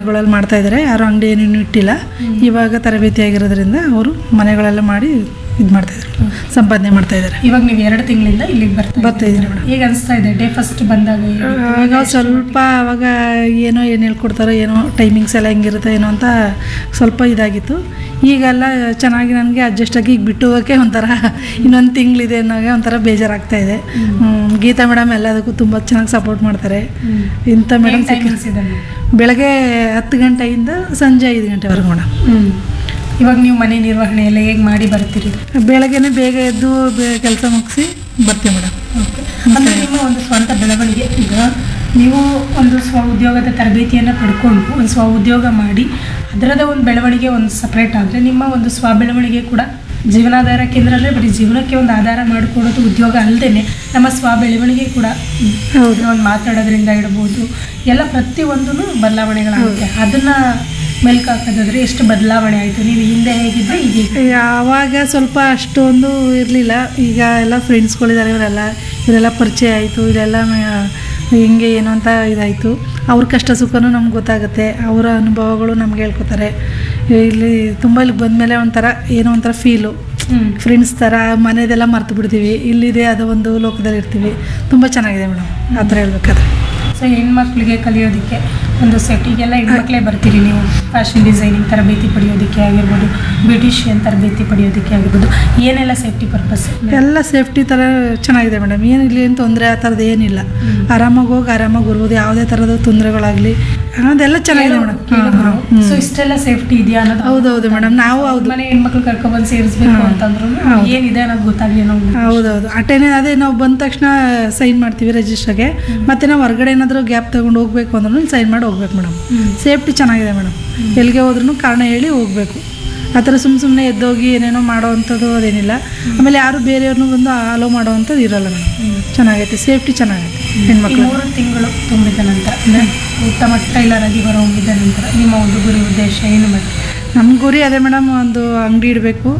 ಮನೆಗಳಲ್ಲಿ ಮಾಡ್ತಾ ಇದ್ದಾರೆ ಯಾರು ಅಂಗಡಿ ಏನೇನು ಇಟ್ಟಿಲ್ಲ ಇವಾಗ ತರಬೇತಿ ಆಗಿರೋದ್ರಿಂದ ಅವರು ಮನೆಗಳೆಲ್ಲ ಮಾಡಿ ಇದು ಮಾಡ್ತಾ ಇದ್ದಾರೆ ಸಂಪಾದನೆ ಮಾಡ್ತಾ ಇದ್ದಾರೆ ಇವಾಗ ನೀವು ಎರಡು ತಿಂಗಳಿಂದ ಇಲ್ಲಿಗೆ ಬರ್ತಾ ಬರ್ತಾ ಇದ್ದೀರಿ ಮೇಡಮ್ ಹೇಗೆ ಅನಿಸ್ತಾ ಇದೆ ಡೇ ಫಸ್ಟ್ ಬಂದಾಗ ಹೇಗೆ? ಆಗ ಸ್ವಲ್ಪ ಅವಾಗ ಏನೋ ಏನು ಹೇಳ್ಕೊಡ್ತಾರೋ ಏನೋ ಟೈಮಿಂಗ್ಸ್ ಎಲ್ಲ ಹೆಂಗಿರುತ್ತೆ ಏನೋ ಅಂತ ಸ್ವಲ್ಪ ಇದಾಗಿತ್ತು ಈಗೆಲ್ಲ ಚೆನ್ನಾಗಿ ನನಗೆ ಅಡ್ಜಸ್ಟ್ ಆಗಿ ಈಗ ಬಿಟ್ಟು ಹೋಗೋಕ್ಕೆ ಒಂಥರ ಇನ್ನೊಂದು ತಿಂಗಳಿದೆ ಅನ್ನೋಗೆ ಒಂಥರ ಬೇಜಾರಾಗ್ತಾ ಇದೆ ಹ್ಮ್, ಗೀತಾ ಮೇಡಮ್ ಎಲ್ಲದಕ್ಕೂ ತುಂಬ ಚೆನ್ನಾಗಿ ಸಪೋರ್ಟ್ ಮಾಡ್ತಾರೆ ಹ್ಮ್. ಇಂಥ ಮೇಡಮ್ ಏನ್ timings ಇದೆ ಮೇಡಮ್? ಬೆಳಗ್ಗೆ ಹತ್ತು ಗಂಟೆಯಿಂದ ಸಂಜೆ ಐದು ಗಂಟೆವರೆಗೂ ಮೇಡಮ್ ಹ್ಮ್. ಇವಾಗ ನೀವು ಮನೆ ನಿರ್ವಹಣೆ ಎಲ್ಲ ಹೇಗೆ ಮಾಡಿ ಬರ್ತೀರಿ ಬೆಳಗ್ಗೆನೇ ಬೇಗ ಎದ್ದು ಕೆಲಸ ಮುಗಿಸಿ ಬರ್ತೀವಿ ಮೇಡಮ್ ಓಕೆ. ಅಂದ್ರೆ ನಿಮ್ಮ ಒಂದು ಸ್ವಂತ ಬೆಳವಣಿಗೆ ಈಗ ನೀವು ಒಂದು ಸ್ವ ಉದ್ಯೋಗದ ತರಬೇತಿಯನ್ನು ಪಡ್ಕೊಂಡು ಒಂದು ಸ್ವ ಉದ್ಯೋಗ ಮಾಡಿ ಅದರದ ಒಂದು ಬೆಳವಣಿಗೆ ಒಂದು ಸಪ್ರೇಟ್ ಆದರೆ ನಿಮ್ಮ ಒಂದು ಸ್ವ ಬೆಳವಣಿಗೆ ಕೂಡ ಜೀವನಾಧಾರ ಕೇಂದ್ರ ಅಂದರೆ ಬರೀ ಜೀವನಕ್ಕೆ ಒಂದು ಆಧಾರ ಮಾಡಿಕೊಡೋದು ಉದ್ಯೋಗ ಅಲ್ಲದೆ ನಮ್ಮ ಸ್ವ ಬೆಳವಣಿಗೆ ಕೂಡ ಹೌದು ಒಂದು ಮಾತಾಡೋದ್ರಿಂದ ಇಡ್ಬೋದು ಎಲ್ಲ ಪ್ರತಿಯೊಂದೂ ಬದಲಾವಣೆಗಳಾಗುತ್ತೆ ಅದನ್ನು ಮೆಲ್ಕು ಹಾಕೋದಾದ್ರೆ ಎಷ್ಟು ಬದಲಾವಣೆ ಆಯಿತು ನೀವು ಹಿಂದೆ ಹೇಗಿದ್ದರೆ ಈಗ ಹೇಗೆ? ಆವಾಗ ಸ್ವಲ್ಪ ಅಷ್ಟೊಂದು ಇರಲಿಲ್ಲ ಈಗ ಎಲ್ಲ ಫ್ರೆಂಡ್ಸ್ಗಳಿದ್ದಾರೆ ಇವರೆಲ್ಲ ಇವರೆಲ್ಲ ಪರಿಚಯ ಆಯಿತು ಇದೆಲ್ಲ ಮ- ಹಿಂಗೆ ಏನು ಅಂತ ಇದಾಯಿತು ಅವ್ರ ಕಷ್ಟ ಸುಖನೂ ನಮ್ಗೆ ಗೊತ್ತಾಗುತ್ತೆ ಅವರ ಅನುಭವಗಳು ನಮ್ಗೆ ಹೇಳ್ಕೊತಾರೆ ಇಲ್ಲಿ ತುಂಬ ಇಲ್ಲಿ ಬಂದಮೇಲೆ ಒಂಥರ ಏನೋ ಒಂಥರ ಫೀಲು ಹ್ಮ್. ಫ್ರೆಂಡ್ಸ್ ಥರ ಮನೆದೆಲ್ಲ ಮರ್ತು ಬಿಡ್ತೀವಿ ಇಲ್ಲಿದೆ ಅದು ಒಂದು ಲೋಕದಲ್ಲಿ ಇರ್ತೀವಿ ತುಂಬ ಚೆನ್ನಾಗಿದೆ ಮೇಡಮ್ ಆ ಥರ ಹೇಳ್ಬೇಕಾದ್ರೆ ಸೊ ಹೆಣ್ಮಕ್ಳಿಗೆ ಕಲಿಯೋದಕ್ಕೆ ಒಂದು ಸೆಟ್ ಈಗೆಲ್ಲ ಹೆಣ್ಮಕ್ಳೇ ಬರ್ತೀರಿ ನೀವು ಫ್ಯಾಷನ್ ಡಿಸೈನಿಂಗ್ ತರಬೇತಿ ಪಡೆಯೋದಕ್ಕೆ ಆಗಿರ್ಬೋದು ಬ್ಯೂಟಿಷಿಯನ್ ತರಬೇತಿ ಪಡೆಯೋದಕ್ಕೆ ಆಗಿರ್ಬೋದು ಏನೆಲ್ಲ ಸೇಫ್ಟಿ ಪರ್ಪಸ್ ಎಲ್ಲ ಸೇಫ್ಟಿ ಥರ ಚೆನ್ನಾಗಿದೆ ಮೇಡಮ್ ಏನು ಇಲ್ಲಿ ಏನು ತೊಂದರೆ ಆ ಥರದ್ದು ಏನಿಲ್ಲ ಆರಾಮಾಗಿ ಹೋಗಿ ಆರಾಮಾಗಿ ಬರ್ಬೋದು ಯಾವುದೇ ಥರದ ತೊಂದರೆಗಳಾಗಲಿ ಅದೆಲ್ಲ ಚೆನ್ನಾಗಿದೆ ಮೇಡಮ್ ಹಾಂ ಹಾಂ ಸೊ ಇಷ್ಟೆಲ್ಲ ಸೇಫ್ಟಿ ಇದೆಯಾ ಅನ್ನೋದು ಹೌದೌದು ಮೇಡಮ್ ನಾವು ಹೌದು ಮನೆ ಹೆಣ್ಮಕ್ಳು ಕರ್ಕೊಬಂದು ಸೇರಿಸ್ಬೇಕು ಅಂತಂದ್ರು ಏನಿದೆ ಅನ್ನೋದು ಗೊತ್ತಾಗ್ಲಿ ಅನ್ನೋ ಒಂದು ಹೌದೌದು ಅಟೆಂಡ್ ಅದೇ ನಾವು ಬಂದ ತಕ್ಷಣ ಸೈನ್ ಮಾಡ್ತೀವಿ ರಿಜಿಸ್ಟರ್ಗೆ ಮತ್ತೆ ನಾವು ಹೊರಗಡೆ ಏನಾದರೂ ಗ್ಯಾಪ್ ತಗೊಂಡು ಹೋಗ್ಬೇಕು ಅಂದ್ರೂ ಸೈನ್ ಮಾಡಿ ಹೋಗ್ಬೇಕು ಮೇಡಮ್ ಹ್ಮ್. ಸೇಫ್ಟಿ ಚೆನ್ನಾಗಿದೆ ಮೇಡಮ್ ಎಲ್ಲಿಗೆ ಹೋದ್ರೂ ಕಾರಣ ಹೇಳಿ ಹೋಗಬೇಕು ಆ ಥರ ಸುಮ್ಮ ಸುಮ್ಮನೆ ಎದ್ದೋಗಿ ಏನೇನೋ ಮಾಡೋ ಅಂಥದ್ದು ಅದೇನಿಲ್ಲ ಆಮೇಲೆ ಯಾರು ಬೇರೆಯವ್ರನ್ನೂ ಬಂದು ಅಲೋ ಮಾಡೋ ಅಂಥದ್ದು ಇರಲ್ಲ ಮೇಡಮ್ ಚೆನ್ನಾಗೈತೆ ಸೇಫ್ಟಿ ಚೆನ್ನಾಗೈತೆ ಈ ಹೆಣ್ಮಕ್ಳು ಮೂರು ತಿಂಗಳು ತುಂಬಿದ ನಂತರ ಅಂದರೆ ಉತ್ತಮ ಟೈಲರ್ ಆಗಿ ಹೊರ ಹೊಮ್ಮಿದ ನಂತರ ನಿಮ್ಮ ಒಂದು ಗುರಿ ಉದ್ದೇಶ ಏನು ಮಾಡಿ ನಮ್ಮ ಗುರಿ ಅದೇ ಮೇಡಮ್ ಒಂದು ಅಂಗಡಿ ಇಡಬೇಕು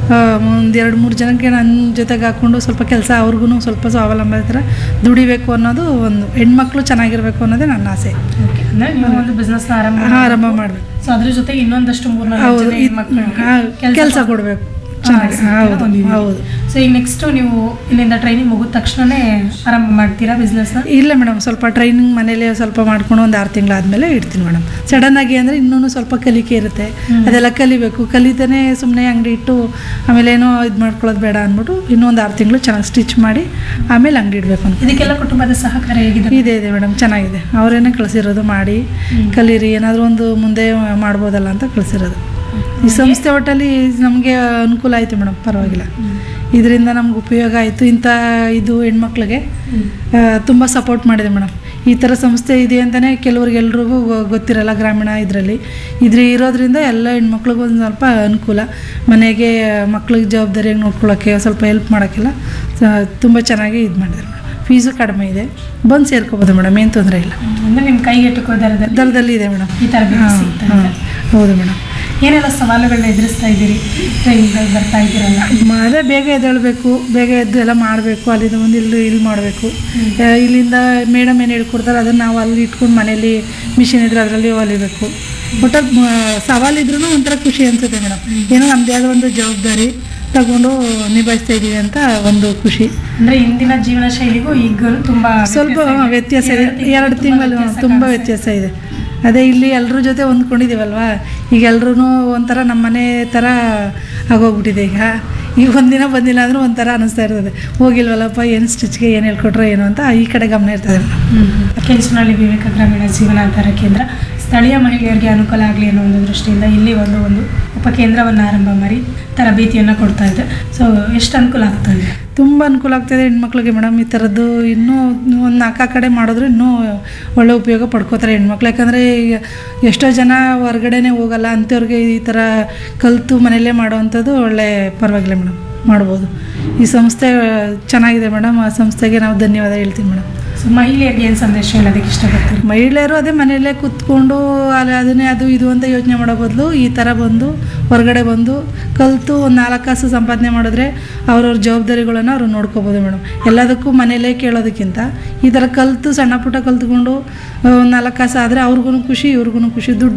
ಒಂದು ಎರಡು ಮೂರು ಜನಕ್ಕೆ ನನ್ನ ಜೊತೆಗೆ ಹಾಕ್ಕೊಂಡು ಸ್ವಲ್ಪ ಕೆಲಸ ಅವ್ರಿಗೂ ಸ್ವಲ್ಪ ಸ್ವಾವಲಂಬಿ ಥರ ದುಡಿಬೇಕು ಅನ್ನೋದು ಒಂದು ಹೆಣ್ಮಕ್ಳು ಚೆನ್ನಾಗಿರ್ಬೇಕು ಅನ್ನೋದೇ ನನ್ನ ಆಸೆ ಓಕೆ ಅಂದರೆ ನೀವು ಒಂದು ಬಿಸ್ನೆಸ್ನ ಆರಂಭ ಹಾಂ ಆರಂಭ ಮಾಡಬೇಕು ಸೊ ಅದ್ರ ಜೊತೆಗೆ ಇನ್ನೊಂದಷ್ಟು ಮೂರ್ನಾಲ್ಕು ಹೌದು ಜನ ಹೆಣ್ಮಕ್ಳಿಗೆ ಕೆಲಸ ಕೊಡಬೇಕು ಚೆನ್ನಾಗಿ ಹೌದು ಹೌದು ಸೊ ಈಗ ನೆಕ್ಸ್ಟ್ ನೀವು ಇಲ್ಲಿಂದ ಟ್ರೈನಿಂಗ್ ಮುಗಿದ ತಕ್ಷಣನೇ ಆರಂಭ ಮಾಡ್ತೀರಾ ಬಿಸ್ನೆಸ್ನ ಇಲ್ಲ ಮೇಡಮ್ ಸ್ವಲ್ಪ ಟ್ರೈನಿಂಗ್ ಮನೇಲಿ ಸ್ವಲ್ಪ ಮಾಡ್ಕೊಂಡು ಒಂದು ಆರು ತಿಂಗಳಾದಮೇಲೆ ಇಡ್ತೀನಿ ಮೇಡಮ್ ಸಡನ್ ಆಗಿ ಅಂದರೆ ಇನ್ನೂ ಸ್ವಲ್ಪ ಕಲಿಕೆ ಇರುತ್ತೆ ಅದೆಲ್ಲ ಕಲಿಬೇಕು ಕಲಿತಾನೆ ಸುಮ್ಮನೆ ಅಂಗಡಿ ಇಟ್ಟು ಆಮೇಲೆ ಏನೋ ಇದು ಮಾಡ್ಕೊಳ್ಳೋದು ಬೇಡ ಅಂದ್ಬಿಟ್ಟು ಇನ್ನೊಂದು ಆರು ತಿಂಗಳು ಚೆನ್ನಾಗಿ ಸ್ಟಿಚ್ ಮಾಡಿ ಆಮೇಲೆ ಅಂಗಡಿ ಇಡಬೇಕು ಅಂತ ಇದಕ್ಕೆಲ್ಲ ಕುಟುಂಬದ ಸಹಕಾರ ಹೇಗಿದೆ ಇದೆ ಇದೆ ಮೇಡಮ್ ಚೆನ್ನಾಗಿದೆ ಅವರೇನೆ ಕಳಿಸಿರೋದು ಮಾಡಿ ಕಲೀರಿ ಏನಾದರೂ ಒಂದು ಮುಂದೆ ಮಾಡ್ಬೋದಲ್ಲ ಅಂತ ಕಳಿಸಿರೋದು ಈ ಸಂಸ್ಥೆ ಒಟ್ಟಲ್ಲಿ ನಮಗೆ ಅನುಕೂಲ ಆಯಿತು ಮೇಡಮ್ ಪರವಾಗಿಲ್ಲ ಇದರಿಂದ ನಮ್ಗೆ ಉಪಯೋಗ ಆಯಿತು ಇಂಥ ಇದು ಹೆಣ್ಮಕ್ಳಿಗೆ ತುಂಬ ಸಪೋರ್ಟ್ ಮಾಡಿದೆ ಮೇಡಮ್ ಈ ಥರ ಸಂಸ್ಥೆ ಇದೆ ಅಂತಲೇ ಕೆಲವ್ರಿಗೆಲ್ರಿಗೂ ಗೊತ್ತಿರಲ್ಲ ಗ್ರಾಮೀಣ ಇದರಲ್ಲಿ ಇದ್ರ ಇರೋದ್ರಿಂದ ಎಲ್ಲ ಹೆಣ್ಮಕ್ಳಿಗೂ ಒಂದು ಸ್ವಲ್ಪ ಅನುಕೂಲ ಮನೆಗೆ ಮಕ್ಳಿಗೆ ಜವಾಬ್ದಾರಿಯಾಗಿ ನೋಡ್ಕೊಳ್ಳೋಕ್ಕೆ ಸ್ವಲ್ಪ ಹೆಲ್ಪ್ ಮಾಡೋಕ್ಕೆಲ್ಲ ತುಂಬ ಚೆನ್ನಾಗಿ ಇದು ಮಾಡಿದ್ರು ಮೇಡಮ್ ಫೀಸು ಕಡಿಮೆ ಇದೆ ಬಂದು ಸೇರ್ಕೋಬೋದು ಮೇಡಮ್ ಏನು ತೊಂದರೆ ಇಲ್ಲ ಅಂದರೆ ನಿಮ್ಮ ಕೈಗೆಟುಕುವ ದರದಲ್ಲಿ ದರದಲ್ಲಿ ಇದೆ ಮೇಡಮ್ ಈ ತರಬೇತಿ ಹಾಂ ಸಿಗ್ತಾ ಹಾಂ ಇದೆ ಹೌದು ಮೇಡಮ್ ಏನೆಲ್ಲ ಸವಾಲುಗಳನ್ನ ಎದುರಿಸ್ತಾ ಇದ್ದೀರಿ ಟ್ರೈನಿಂಗ್ ಬರ್ತಾ ಇದ್ದೀರಲ್ಲ ಅದೇ ಬೇಗ ಎದ್ದೇಳಬೇಕು ಬೇಗ ಎದ್ದು ಎಲ್ಲ ಮಾಡಬೇಕು ಅಲ್ಲಿಂದ ಒಂದು ಇಲ್ಲಿ ಇಲ್ಲಿ ಮಾಡಬೇಕು ಇಲ್ಲಿಂದ ಮೇಡಮ್ ಏನು ಹೇಳ್ಕೊಡ್ತಾರೆ ಅದನ್ನು ನಾವು ಅಲ್ಲಿ ಇಟ್ಕೊಂಡು ಮನೇಲಿ ಮಿಷಿನ್ ಇದ್ರೆ ಅದರಲ್ಲಿ ಹೊಲಿಬೇಕು ಒಟ್ಟು ಸವಾಲಿದ್ರೂ ಒಂಥರ ಖುಷಿ ಅನ್ಸುತ್ತೆ ಮೇಡಮ್ ಏನೋ ನಮ್ಮದೇ ಆದ ಒಂದು ಜವಾಬ್ದಾರಿ ತಗೊಂಡು ನಿಭಾಯಿಸ್ತಾ ಇದ್ದೀವಿ ಅಂತ ಒಂದು ಖುಷಿ ಅಂದ್ರೆ ಹಿಂದಿನ ಜೀವನ ಶೈಲಿಗೂ ಈಗ ತುಂಬಾ ಸ್ವಲ್ಪ ವ್ಯತ್ಯಾಸ ಇದೆ ಎರಡು ತಿಂಗಳು ತುಂಬ ವ್ಯತ್ಯಾಸ ಇದೆ ಅದೇ ಇಲ್ಲಿ ಎಲ್ಲರ ಜೊತೆ ಹೊಂದ್ಕೊಂಡಿದ್ದೀವಲ್ವಾ ಈಗ ಎಲ್ರೂ ಒಂಥರ ನಮ್ಮ ಮನೆ ಥರ ಆಗೋಗ್ಬಿಟ್ಟಿದೆ ಈಗ ಈಗ ಒಂದಿನ ಬಂದಿಲ್ಲ ಅಂದರೂ ಒಂಥರ ಅನ್ನಿಸ್ತಾ ಇರ್ತದೆ ಹೋಗಿಲ್ವಲ್ಲಪ್ಪ ಏನು ಸ್ಟಿಚ್ಗೆ ಏನು ಹೇಳ್ಕೊಟ್ರೋ ಏನೋ ಅಂತ ಈ ಕಡೆ ಗಮನ ಇರ್ತದೆ ಕೆಂಚನಹಳ್ಳಿ ವಿವೇಕ ಗ್ರಾಮೀಣ ಜೀವನಾಧಾರ ಕೇಂದ್ರ ಸ್ಥಳೀಯ ಮಹಿಳೆಯರಿಗೆ ಅನುಕೂಲ ಆಗಲಿ ಅನ್ನೋ ಒಂದು ದೃಷ್ಟಿಯಿಂದ ಇಲ್ಲಿ ಒಂದು ಒಂದು ಉಪಕೇಂದ್ರವನ್ನು ಆರಂಭ ಮಾಡಿ ತರಬೇತಿಯನ್ನು ಕೊಡ್ತಾ ಇದೆ ಸೊ ಎಷ್ಟು ಅನುಕೂಲ ಆಗ್ತಾ ಇದೆ ತುಂಬ ಅನುಕೂಲ ಆಗ್ತಾಯಿದೆ ಹೆಣ್ಮಕ್ಳಿಗೆ ಮೇಡಮ್ ಈ ಥರದ್ದು ಇನ್ನೂ ಒಂದು ನಾಲ್ಕು ಕಡೆ ಮಾಡಿದ್ರು ಇನ್ನೂ ಒಳ್ಳೆ ಉಪಯೋಗ ಪಡ್ಕೋತಾರೆ ಹೆಣ್ಮಕ್ಳು ಯಾಕಂದರೆ ಈಗ ಎಷ್ಟೋ ಜನ ಹೊರಗಡೆನೇ ಹೋಗಲ್ಲ ಅಂಥವ್ರಿಗೆ ಈ ಥರ ಕಲಿತು ಮನೆಯಲ್ಲೇ ಮಾಡೋವಂಥದ್ದು ಒಳ್ಳೆ ಪರವಾಗಿಲ್ಲ ಮೇಡಮ್ ಮಾಡ್ಬೋದು ಈ ಸಂಸ್ಥೆ ಚೆನ್ನಾಗಿದೆ ಮೇಡಮ್ ಆ ಸಂಸ್ಥೆಗೆ ನಾವು ಧನ್ಯವಾದ ಹೇಳ್ತೀವಿ ಮೇಡಮ್ ಸೊ ಮಹಿಳೆಯರಿಗೆ ಏನು ಸಂದೇಶ ಹೇಳೋದಕ್ಕೆ ಇಷ್ಟಪಡ್ತೀರಿ ಮಹಿಳೆಯರು ಅದೇ ಮನೆಯಲ್ಲೇ ಕೂತ್ಕೊಂಡು ಅಲ್ಲಿ ಅದನ್ನೇ ಅದು ಇದು ಅಂತ ಯೋಚನೆ ಮಾಡೋ ಬದಲು ಈ ಥರ ಬಂದು ಹೊರಗಡೆ ಬಂದು ಕಲಿತು ಒಂದು ನಾಲ್ಕು ಕಾಸು ಸಂಪಾದನೆ ಮಾಡಿದ್ರೆ ಅವ್ರವ್ರ ಜವಾಬ್ದಾರಿಗಳನ್ನು ಅವ್ರು ನೋಡ್ಕೋಬೋದು ಮೇಡಮ್ ಎಲ್ಲದಕ್ಕೂ ಮನೆಯಲ್ಲೇ ಕೇಳೋದಕ್ಕಿಂತ ಈ ಥರ ಕಲಿತು ಸಣ್ಣ ಪುಟ್ಟ ಕಲ್ತ್ಕೊಂಡು ಒಂದು ನಾಲ್ಕು ಕಾಸು ಆದರೆ ಅವ್ರಿಗೂ ಖುಷಿ ಇವ್ರಿಗೂ ಖುಷಿ ದುಡ್ಡು